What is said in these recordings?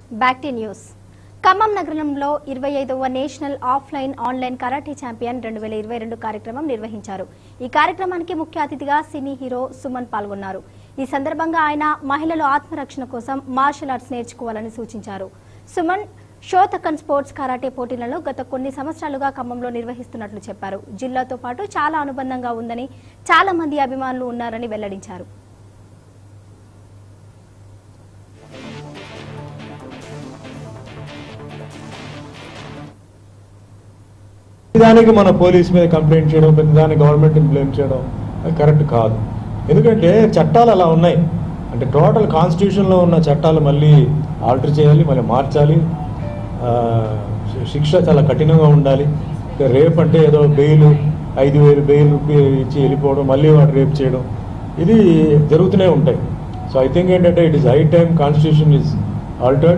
back to news Khammam నగరంలో ఇరవై ఐదవ national offline online karate champion రెండు వేల ఇరవై రెండు కార్యక్రమం నిర్వహించారు ఈ కార్యక్రమానికి ముఖ్య అతిథిగా సినీ హీరో సుమన్ పాల్గొన్నారు ఈ సందర్భంగా ఆయన మహిళలు ఆత్మరక్షణ కోసం మార్షల్ ఆర్ట్స్ నేర్చుకోవాలని సూచించారు సుమన్ షోతకన్ స్పోర్ట్స్ కరాటే పోటీలను గత కొన్ని సంవత్సరాలుగా ఖమ్మంలో నిర్వహిస్తున్నట్లు చెప్పారు జిల్లాతో పాటు చాలా అనుబంధంగా ఉందని చాలా మంది అభిమానులు ఉన్నారని వెల్లడించారు ప్రతిదానికి మన పోలీస్ మీద కంప్లైంట్ చేయడం ప్రతిదానికి గవర్నమెంట్ బ్లేమ్ చేయడం అది కరెక్ట్ కాదు ఎందుకంటే చట్టాలు అలా ఉన్నాయి అంటే టోటల్ కాన్స్టిట్యూషన్లో ఉన్న చట్టాలు మళ్ళీ ఆల్టర్ చేయాలి మళ్ళీ మార్చాలి ఆ, శి- శిక్ష చాలా కఠినంగా ఉండాలి ఇక రేప్ అంటే ఏదో బెయిల్ ఐదు వేలు బెయిల్ ఇచ్చి వెళ్ళిపోవడం మళ్ళీ వాడు రేప్ చేయడం ఇది జరుగుతూనే ఉంటాయి సో ఐ థింక్ ఏంటంటే it is high time constitution is altered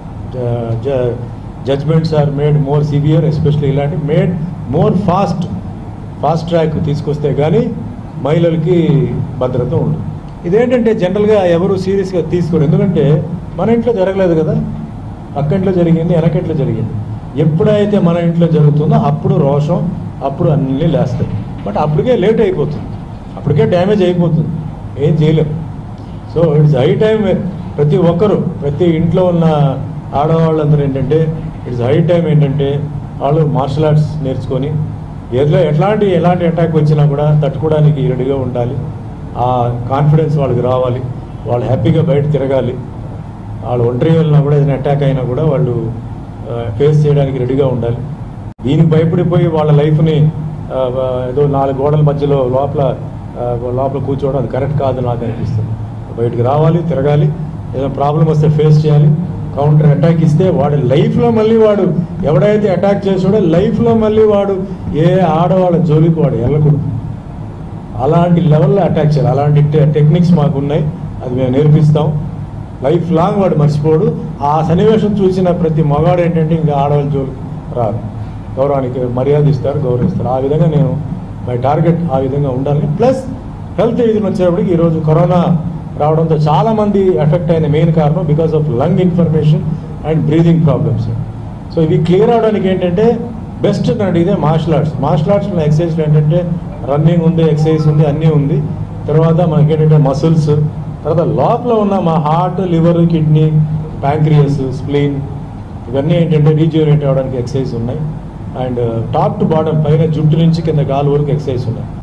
judgments are made more severe especially ఇలాంటి made more fast fast track తీసుకొస్తే కానీ మహిళలకి భద్రత ఉండదు ఇదేంటంటే జనరల్గా ఎవరు సీరియస్గా తీసుకోరు ఎందుకంటే మన ఇంట్లో జరగలేదు కదా పక్క ఇంట్లో జరిగింది వెనకింట్లో జరిగింది ఎప్పుడైతే మన ఇంట్లో జరుగుతుందో అప్పుడు రోషం అప్పుడు అన్నీ లేస్తాయి బట్ అప్పటికే లేట్ అయిపోతుంది అప్పటికే డ్యామేజ్ అయిపోతుంది ఏం చేయలేం సో ఇట్స్ హై టైం ప్రతి ఒక్కరు ప్రతి ఇంట్లో ఉన్న ఆడవాళ్ళందరూ ఏంటంటే ఇట్స్ హై టైం ఏంటంటే వాళ్ళు మార్షల్ ఆర్ట్స్ నేర్చుకొని ఎట్లా ఎట్లాంటి ఎలాంటి అటాక్ వచ్చినా కూడా తట్టుకోవడానికి రెడీగా ఉండాలి ఆ కాన్ఫిడెన్స్ వాళ్ళకి రావాలి వాళ్ళు హ్యాపీగా బయట తిరగాలి వాళ్ళు ఒంటరి వెళ్ళినా కూడా ఏదైనా అటాక్ అయినా కూడా వాళ్ళు ఫేస్ చేయడానికి రెడీగా ఉండాలి దీనికి భయపడిపోయి వాళ్ళ లైఫ్ని ఆ, ఏదో నాలుగు గోడల మధ్యలో లోపల ఆ, లోపల కూర్చోవడం అది కరెక్ట్ కాదు నాకు అనిపిస్తుంది బయటికి రావాలి తిరగాలి ఏదైనా ప్రాబ్లం వస్తే ఫేస్ చేయాలి కౌంటర్ అటాక్ ఇస్తే వాడి లైఫ్లో మళ్ళీ వాడు ఎవడైతే అటాక్ చేసాడో లైఫ్లో మళ్ళీ వాడు ఏ ఆడవాళ్ళ జోలికి వాడు వెళ్ళకూడదు అలాంటి లెవెల్లో అటాక్ చేయాలి అలాంటి టె- టెక్నిక్స్ మాకు ఉన్నాయి అది మేము నేర్పిస్తాం లైఫ్ లాంగ్ వాడు మర్చిపోడు ఆ సన్నివేశం చూసిన ప్రతి మగాడు ఏంటంటే ఇంకా ఆడవాళ్ళ జోలికి రారు గౌరవానికి మర్యాద ఇస్తారు గౌరవిస్తారు ఆ విధంగా నేను మై టార్గెట్ ఆ విధంగా ఉండాలి ప్లస్ హెల్త్ ఇది వచ్చేటప్పటికి ఈరోజు కరోనా రావడంతో చాలా మంది ఎఫెక్ట్ అయిన మెయిన్ కారణం because of lung information and breathing problems so ఇవి క్లియర్ అవడానికి ఏంటంటే బెస్ట్ అని అడిగితే మార్షల్ ఆర్ట్స్ మార్షల్ ఆర్ట్స్లో ఎక్సర్సైజ్ ఏంటంటే రన్నింగ్ ఉంది ఎక్సర్సైజ్ ఉంది అన్నీ ఉంది తర్వాత మనకి ఏంటంటే మసిల్స్ తర్వాత లోపల ఉన్న మా heart liver kidney pancreas spleen ఇవన్నీ ఏంటంటే రీజ్యూనేట్ అవ్వడానికి ఎక్సర్సైజ్ ఉన్నాయి అండ్ టాప్ టు బాటమ్ పైన జుట్టు నుంచి కింద కాలు వరకు ఎక్సర్సైజ్ ఉన్నాయి